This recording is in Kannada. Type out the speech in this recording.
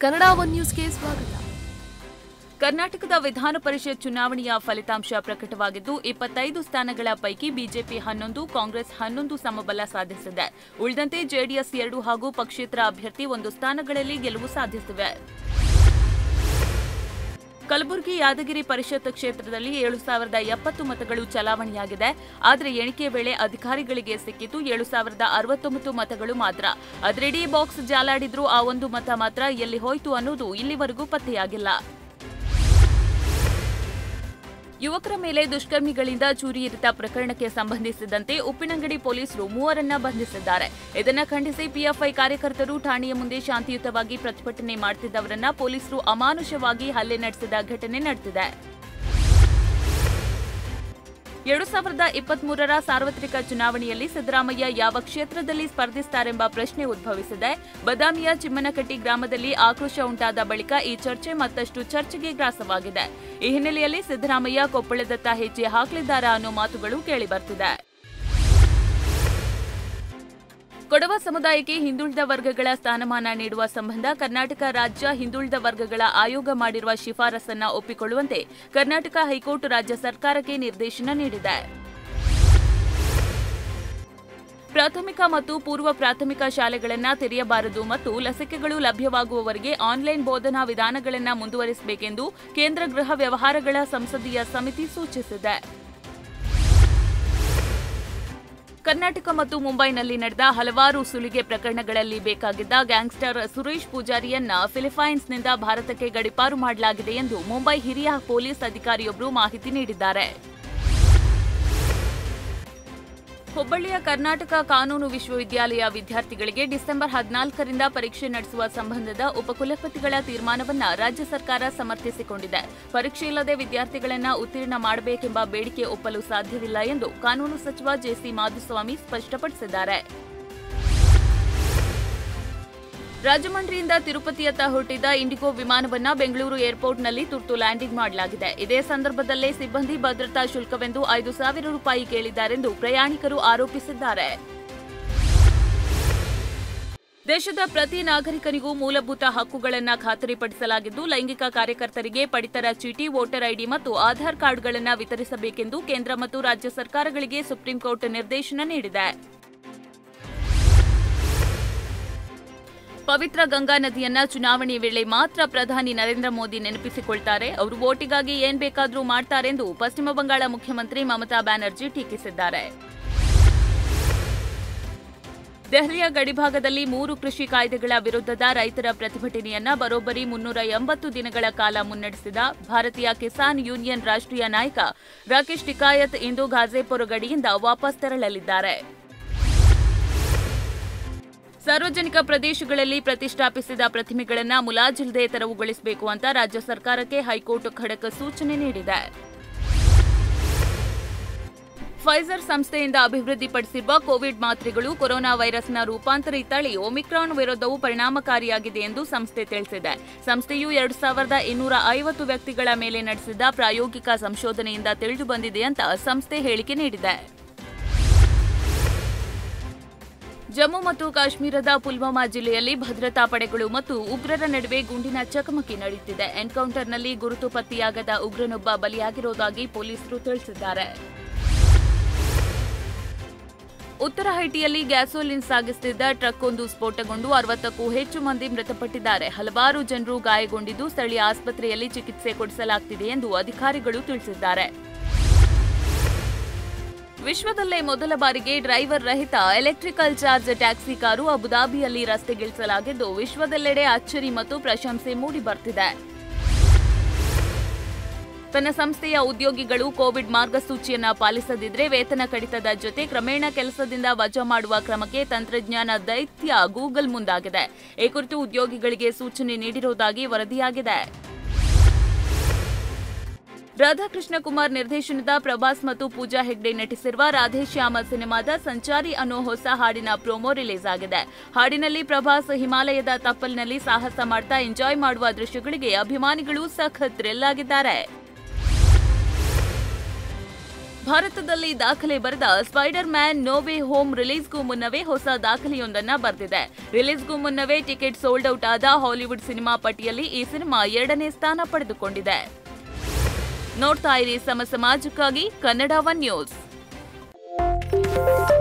ಕನ್ನಡ ಒನ್ ನ್ಯೂಸ್ಗೆ ಸ್ವಾಗತ ಕರ್ನಾಟಕದ ವಿಧಾನ ಪರಿಷತ್ ಚುನಾವಣೆಯ ಫಲಿತಾಂಶ ಪ್ರಕಟವಾಗಿದ್ದು ಇಪ್ಪತ್ತೈದು ಸ್ಥಾನಗಳ ಪೈಕಿ ಬಿಜೆಪಿ ಹನ್ನೊಂದು ಕಾಂಗ್ರೆಸ್ ಹನ್ನೊಂದು ಸಮಬಲ ಸಾಧಿಸಿದೆ ಉಳಿದಂತೆ ಜೆಡಿಎಸ್ ಎರಡು ಹಾಗೂ ಪಕ್ಷೇತರ ಅಭ್ಯರ್ಥಿ ಒಂದು ಸ್ಥಾನಗಳಲ್ಲಿ ಗೆಲುವು ಸಾಧಿಸಿವೆ ಕಲಬುರಗಿ ಯಾದಗಿರಿ ಪರಿಷತ್ ಕ್ಷೇತ್ರದಲ್ಲಿ ಏಳು ಸಾವಿರದ ಎಪ್ಪತ್ತು ಮತಗಳು ಚಲಾವಣೆಯಾಗಿದೆ ಆದರೆ ಎಣಿಕೆ ವೇಳೆ ಅಧಿಕಾರಿಗಳಿಗೆ ಸಿಕ್ಕಿತು ಏಳು ಸಾವಿರದ ಅರವತ್ತೊಂಬತ್ತು ಮತಗಳು ಮಾತ್ರ ಅದರಿಡೀ ಬಾಕ್ಸ್ ಜಾಲಾಡಿದ್ರೂ ಆ ಒಂದು ಮತ ಮಾತ್ರ ಎಲ್ಲಿ ಹೋಯ್ತು ಅನ್ನೋದು ಇಲ್ಲಿವರೆಗೂ ಪತ್ತೆಯಾಗಿಲ್ಲ ಯುವಕರ ಮೇಲೆ ದುಷ್ಕರ್ಮಿಗಳಿಂದ ಚೂರಿ ಇರಿತ ಪ್ರಕರಣಕ್ಕೆ ಸಂಬಂಧಿಸಿದಂತೆ ಉಪ್ಪಿನಂಗಡಿ ಪೊಲೀಸರು ಮೂವರನ್ನ ಬಂಧಿಸಿದ್ದಾರೆ ಇದನ್ನ ಖಂಡಿಸಿ ಪಿಎಫ್ಐ ಕಾರ್ಯಕರ್ತರು ಠಾಣೆಯ ಮುಂದೆ ಶಾಂತಿಯುತವಾಗಿ ಪ್ರತಿಭಟನೆ ಮಾಡುತ್ತಿದ್ದವರನ್ನ ಪೊಲೀಸರು ಅಮಾನುಷವಾಗಿ ಹಲ್ಲೆ ನಡೆಸಿದ ಘಟನೆ ನಡೆದಿದೆ ಎರಡು ಸಾವಿರದ ಇಪ್ಪತ್ಮೂರರ ಸಾರ್ವತ್ರಿಕ ಚುನಾವಣೆಯಲ್ಲಿ ಸಿದ್ದರಾಮಯ್ಯ ಯಾವ ಕ್ಷೇತ್ರದಲ್ಲಿ ಸ್ಪರ್ಧಿಸುತ್ತಾರೆಂಬ ಪ್ರಶ್ನೆ ಉದ್ಭವಿಸಿದೆ ಬದಾಮಿಯ ಚಿಮ್ಮನಕಟ್ಟಿ ಗ್ರಾಮದಲ್ಲಿ ಆಕ್ರೋಶ ಉಂಟಾದ ಬಳಿಕ ಈ ಚರ್ಚೆ ಮತ್ತಷ್ಟು ಚರ್ಚೆಗೆ ಗ್ರಾಸವಾಗಿದೆ ಈ ಹಿನ್ನೆಲೆಯಲ್ಲಿ ಸಿದ್ದರಾಮಯ್ಯ ಕೊಪ್ಪಳದತ್ತ ಹೆಜ್ಜೆ ಹಾಕಲಿದ್ದಾರಾ ಅನ್ನೋ ಮಾತುಗಳು ಕೇಳಿಬರ್ತಿದೆ ಕೊಡವ ಸಮುದಾಯಕ್ಕೆ ಹಿಂದುಳಿದ ವರ್ಗಗಳ ಸ್ಥಾನಮಾನ ನೀಡುವ ಸಂಬಂಧ ಕರ್ನಾಟಕ ರಾಜ್ಯ ಹಿಂದುಳಿದ ವರ್ಗಗಳ ಆಯೋಗ ಮಾಡಿರುವ ಶಿಫಾರಸನ್ನ ಒಪ್ಪಿಕೊಳ್ಳುವಂತೆ ಕರ್ನಾಟಕ ಹೈಕೋರ್ಟ್ ರಾಜ್ಯ ಸರ್ಕಾರಕ್ಕೆ ನಿರ್ದೇಶನ ನೀಡಿದೆ ಪ್ರಾಥಮಿಕ ಮತ್ತು ಪೂರ್ವ ಪ್ರಾಥಮಿಕ ಶಾಲೆಗಳನ್ನು ತೆರೆಯಬಾರದು ಮತ್ತು ಲಸಿಕೆಗಳು ಲಭ್ಯವಾಗುವವರೆಗೆ ಆನ್ಲೈನ್ ಬೋಧನಾ ವಿಧಾನಗಳನ್ನು ಮುಂದುವರಿಸಬೇಕೆಂದು ಕೇಂದ್ರ ಗೃಹ ವ್ಯವಹಾರಗಳ ಸಂಸದೀಯ ಸಮಿತಿ ಸೂಚಿಸಿದೆ ಕರ್ನಾಟಕ ಮತ್ತು ಮುಂಬೈನಲ್ಲಿ ನಡೆದ ಹಲವಾರು ಸುಲಿಗೆ ಪ್ರಕರಣಗಳಲ್ಲಿ ಬೇಕಾಗಿದ್ದ ಗ್ಯಾಂಗ್ಸ್ಟರ್ ಸುರೇಶ್ ಪೂಜಾರಿಯನ್ನ ಫಿಲಿಪೈನ್ಸ್ನಿಂದ ಭಾರತಕ್ಕೆ ಗಡಿಪಾರು ಮಾಡಲಾಗಿದೆ ಎಂದು ಮುಂಬೈ ಹಿರಿಯ ಪೊಲೀಸ್ ಅಧಿಕಾರಿಯೊಬ್ಬರು ಮಾಹಿತಿ ನೀಡಿದ್ದಾರೆ ಹುಬ್ಬಳ್ಳಿಯ ಕರ್ನಾಟಕ ಕಾನೂನು ವಿಶ್ವವಿದ್ಯಾಲಯ ವಿದ್ಯಾರ್ಥಿಗಳಿಗೆ ಡಿಸೆಂಬರ್ ಹದಿನಾಲ್ಕರಿಂದ ಪರೀಕ್ಷೆ ನಡೆಸುವ ಸಂಬಂಧದ ಉಪಕುಲಪತಿಗಳ ತೀರ್ಮಾನವನ್ನ ರಾಜ್ಯ ಸರ್ಕಾರ ಸಮರ್ಥಿಸಿಕೊಂಡಿದೆ ಪರೀಕ್ಷೆ ಇಲ್ಲದೆ ವಿದ್ಯಾರ್ಥಿಗಳನ್ನ ಉತ್ತೀರ್ಣ ಮಾಡಬೇಕೆಂಬ ಬೇಡಿಕೆ ಒಪ್ಪಲು ಸಾಧ್ಯವಿಲ್ಲ ಎಂದು ಕಾನೂನು ಸಚಿವ ಜೆಸಿ ಮಾಧುಸ್ವಾಮಿ ಸ್ಪಷ್ಟಪಡಿಸಿದ್ದಾರೆ ರಾಜಮಂಡ್ರಿಯಿಂದ ತಿರುಪತಿಯತ್ತ ಹೊರಟಿದ್ದ ಇಂಡಿಗೋ ವಿಮಾನವನ್ನ ಬೆಂಗಳೂರು ಏರ್ಪೋರ್ಟ್ನಲ್ಲಿ ತುರ್ತು ಲ್ಯಾಂಡಿಂಗ್ ಮಾಡಲಾಗಿದೆ ಇದೇ ಸಂದರ್ಭದಲ್ಲೇ ಸಿಬ್ಬಂದಿ ಭದ್ರತಾ ಶುಲ್ಕವೆಂದು ಐದು ಸಾವಿರ ರೂಪಾಯಿ ಕೇಳಿದ್ದಾರೆಂದು ಪ್ರಯಾಣಿಕರು ಆರೋಪಿಸಿದ್ದಾರೆ ದೇಶದ ಪ್ರತಿ ನಾಗರಿಕನಿಗೂ ಮೂಲಭೂತ ಹಕ್ಕುಗಳನ್ನು ಖಾತರಿಪಡಿಸಲಾಗಿದ್ದು ಲೈಂಗಿಕ ಕಾರ್ಯಕರ್ತರಿಗೆ ಪಡಿತರ ಚೀಟಿ ವೋಟರ್ ಐಡಿ ಮತ್ತು ಆಧಾರ್ ಕಾರ್ಡ್ಗಳನ್ನು ವಿತರಿಸಬೇಕೆಂದು ಕೇಂದ್ರ ಮತ್ತು ರಾಜ್ಯ ಸರ್ಕಾರಗಳಿಗೆ ಸುಪ್ರೀಂಕೋರ್ಟ್ ನಿರ್ದೇಶನ ನೀಡಿದೆ ಪವಿತ್ರ ಗಂಗಾ ನದಿಯನ್ನ ಚುನಾವಣೆ ವೇಳೆ ಮಾತ್ರ ಪ್ರಧಾನಿ ನರೇಂದ್ರ ಮೋದಿ ನೆನಪಿಸಿಕೊಳ್ತಾರೆ ಅವರು ವೋಟಿಗಾಗಿ ಏನ್ ಬೇಕಾದ್ರೂ ಮಾಡ್ತಾರೆಂದು ಪಶ್ಚಿಮ ಬಂಗಾಳ ಮುಖ್ಯಮಂತ್ರಿ ಮಮತಾ ಬ್ಯಾನರ್ಜಿ ಟೀಕಿಸಿದ್ದಾರೆ ದೆಹಲಿಯ ಗಡಿಭಾಗದಲ್ಲಿ ಮೂರು ಕೃಷಿ ಕಾಯ್ದೆಗಳ ವಿರುದ್ಧದ ರೈತರ ಪ್ರತಿಭಟನೆಯನ್ನ ಬರೋಬ್ಬರಿ ಮುನ್ನೂರ ಎಂಬತ್ತು ದಿನಗಳ ಕಾಲ ಮುನ್ನಡೆಸಿದ ಭಾರತೀಯ ಕಿಸಾನ್ ಯೂನಿಯನ್ ರಾಷ್ಟ್ರೀಯ ನಾಯಕ ರಾಕೇಶ್ ಟಿಕಾಯತ್ ಇಂದು ಗಾಜೇಪುರ ಗಡಿಯಿಂದ ವಾಪಸ್ ತೆರಳಲಿದ್ದಾರೆ ಸಾರ್ವಜನಿಕ ಪ್ರದೇಶಗಳಲ್ಲಿ ಪ್ರತಿಷ್ಠಾಪಿಸಿದ ಪ್ರತಿಮೆಗಳನ್ನು ಮುಲಾಜಿಲ್ಲದೆ ತೆರವುಗೊಳಿಸಬೇಕು ಅಂತ ರಾಜ್ಯ ಸರ್ಕಾರಕ್ಕೆ ಹೈಕೋರ್ಟ್ ಖಡಕ್ ಸೂಚನೆ ನೀಡಿದೆ ಫೈಸರ್ ಸಂಸ್ಥೆಯಿಂದ ಅಭಿವೃದ್ಧಿಪಡಿಸಿರುವ ಕೋವಿಡ್ ಮಾತ್ರೆಗಳು ಕೊರೋನಾ ವೈರಸ್ನ ರೂಪಾಂತರಿ ತಳಿ ಒಮಿಕ್ರಾನ್ ವಿರುದ್ಧವೂ ಪರಿಣಾಮಕಾರಿಯಾಗಿದೆ ಎಂದು ಸಂಸ್ಥೆ ತಿಳಿಸಿದೆ ಸಂಸ್ಥೆಯು ಎರಡು ಸಾವಿರದ ಇನ್ನೂರ ಐವತ್ತು ವ್ಯಕ್ತಿಗಳ ಮೇಲೆ ನಡೆಸಿದ ಪ್ರಾಯೋಗಿಕ ಸಂಶೋಧನೆಯಿಂದ ತಿಳಿದು ಬಂದಿದೆ ಅಂತ ಸಂಸ್ಥೆ ಹೇಳಿಕೆ ನೀಡಿದೆ ಜಮ್ಮು ಮತ್ತು ಕಾಶ್ಮೀರದ ಪುಲ್ವಾಮಾ ಜಿಲ್ಲೆಯಲ್ಲಿ ಭದ್ರತಾ ಪಡೆಗಳು ಮತ್ತು ಉಗ್ರರ ನಡುವೆ ಗುಂಡಿನ ಚಕಮಕಿ ನಡೆಯುತ್ತಿದೆ ಎನ್ಕೌಂಟರ್ನಲ್ಲಿ ಗುರುತು ಪತ್ತೆಯಾಗದ ಉಗ್ರನೊಬ್ಬ ಬಲಿಯಾಗಿರುವುದಾಗಿ ಪೊಲೀಸರು ತಿಳಿಸಿದ್ದಾರೆ ಉತ್ತರ ಹೈಟಿಯಲ್ಲಿ ಗ್ಯಾಸೋಲಿನ್ ಸಾಗಿಸುತ್ತಿದ್ದ ಟ್ರಕ್ ಒಂದು ಸ್ಫೋಟಗೊಂಡು ಅರವತ್ತಕ್ಕೂ ಹೆಚ್ಚು ಮಂದಿ ಮೃತಪಟ್ಟಿದ್ದಾರೆ ಹಲವಾರು ಜನರು ಗಾಯಗೊಂಡಿದ್ದು ಸ್ಥಳೀಯ ಆಸ್ಪತ್ರೆಯಲ್ಲಿ ಚಿಕಿತ್ಸೆ ಕೊಡಿಸಲಾಗುತ್ತಿದೆ ಎಂದು ಅಧಿಕಾರಿಗಳು ತಿಳಿಸಿದ್ದಾರೆ ವಿಶ್ವದಲ್ಲೇ ಮೊದಲ ಬಾರಿಗೆ ಡ್ರೈವರ್ ರಹಿತ ಎಲೆಕ್ಟ್ರಿಕಲ್ ಚಾರ್ಜ್ ಟ್ಯಾಕ್ಸಿ ಕಾರು ಅಬುದಾಬಿಯಲ್ಲಿ ರಸ್ತೆಗಿಳಿಸಲಾಗಿದ್ದು ವಿಶ್ವದೆಲ್ಲೆಡೆ ಅಚ್ಚರಿ ಮತ್ತು ಪ್ರಶಂಸೆ ಮೂಡಿಬರ್ತಿದೆ ತನ್ನ ಸಂಸ್ಥೆಯ ಉದ್ಯೋಗಿಗಳು ಕೋವಿಡ್ ಮಾರ್ಗಸೂಚಿಯನ್ನ ಪಾಲಿಸದಿದ್ರೆ ವೇತನ ಕಡಿತದ ಜೊತೆ ಕ್ರಮೇಣ ಕೆಲಸದಿಂದ ವಜಾ ಮಾಡುವ ಕ್ರಮಕ್ಕೆ ತಂತ್ರಜ್ಞಾನ ದೈತ್ಯ ಗೂಗಲ್ ಮುಂದಾಗಿದೆ ಈ ಕುರಿತು ಉದ್ಯೋಗಿಗಳಿಗೆ ಸೂಚನೆ ನೀಡಿರುವುದಾಗಿ ವರದಿಯಾಗಿದೆ ರಾಧಾಕೃಷ್ಣ ಕುಮಾರ್ ನಿರ್ದೇಶನದ ಪ್ರಭಾಸ್ ಮತ್ತು ಪೂಜಾ ಹೆಗ್ಡೆ ನಟಿಸಿರುವ ರಾಧೇಶ್ಯಾಮ ಸಿನಿಮಾದ ಸಂಚಾರಿ ಅನ್ನೋ ಹೊಸ ಹಾಡಿನ ಪ್ರೋಮೋ ರಿಲೀಸ್ ಆಗಿದೆ ಹಾಡಿನಲ್ಲಿ ಪ್ರಭಾಸ್ ಹಿಮಾಲಯದ ತಪ್ಪಲಿನಲ್ಲಿ ಸಾಹಸ ಮಾಡ್ತಾ ಎಂಜಾಯ್ ಮಾಡುವ ದೃಶ್ಯಗಳಿಗೆ ಅಭಿಮಾನಿಗಳು ಸಖತ್ ಥ್ರಿಲ್ ಆಗಿದ್ದಾರೆ ಭಾರತದಲ್ಲಿ ದಾಖಲೆ ಬರೆದ ಸ್ಪೈಡರ್ ಮ್ಯಾನ್ ನೋವೆ ಹೋಮ್ ರಿಲೀಸ್ಗೂ ಮುನ್ನವೇ ಹೊಸ ದಾಖಲೆಯೊಂದನ್ನ ಬರೆದಿದೆ ರಿಲೀಸ್ಗೂ ಮುನ್ನವೇ ಟಿಕೆಟ್ ಸೋಲ್ಡ್ ಔಟ್ ಆದ ಹಾಲಿವುಡ್ ಸಿನಿಮಾ ಪಟ್ಟಿಯಲ್ಲಿ ಈ ಸಿನಿಮಾ ಎರಡನೇ ಸ್ಥಾನ ಪಡೆದುಕೊಂಡಿದೆ ನೋಡ್ತಾ ಇರಿ ಸಮ ಸಮಾಜಕ್ಕಾಗಿ ಕನ್ನಡ ಒನ್ ನ್ಯೂಸ್